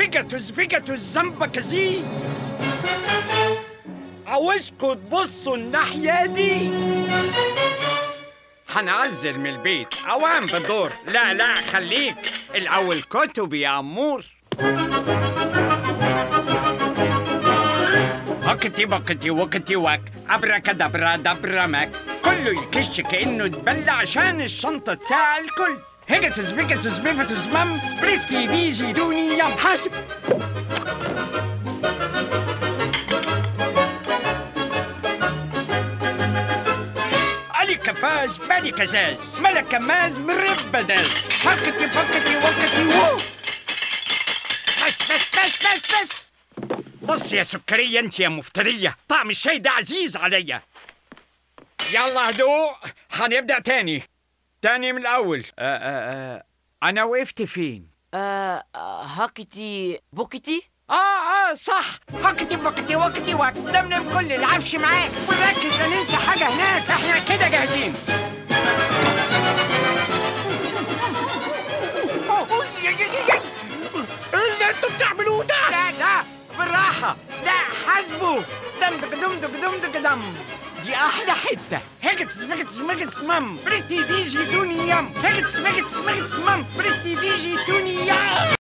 فيجاتوس فيجاتوس زمبكسي عاوزكوا تبصوا الناحية دي هنعزل من البيت عوام بالدور لا لا خليك الأول كتب يا أمور هكتي بكتي وكتي وك أبركدبرا دبرمك كله يكش كأنه اتبلى عشان الشنطة تساع الكل هيجتس بيجتس بيفتس مم بريستي ديجي دوني يم حاسب علي كفاز بالي كزاز ملك كماز مرب بداز هكتي بكتي وكتي وو بس بس بس بس بس بص يا سكرية انت يا مفترية طعم الشاي ده عزيز عليا يلا هدوء هنبدأ تاني تاني من الأول آه آه آه. أنا وقفت فين؟ آه آه، هاكتي بوكتي آه آه صح هكتي بكتي وكتي وك نمنم كل العفش معاك وركز لا ننسى حاجة هناك احنا كده جاهزين ايه اللي انتوا بتعملوه ده؟ لا لا بالراحة لا حاسبوا دم دك دم دك دم دك دم دي أحلى حتة هيكتس فيكتس ميكتس مم برستي ديجي توني يم هيكتس فيكتس ميكتس مم برستي ديجي توني يم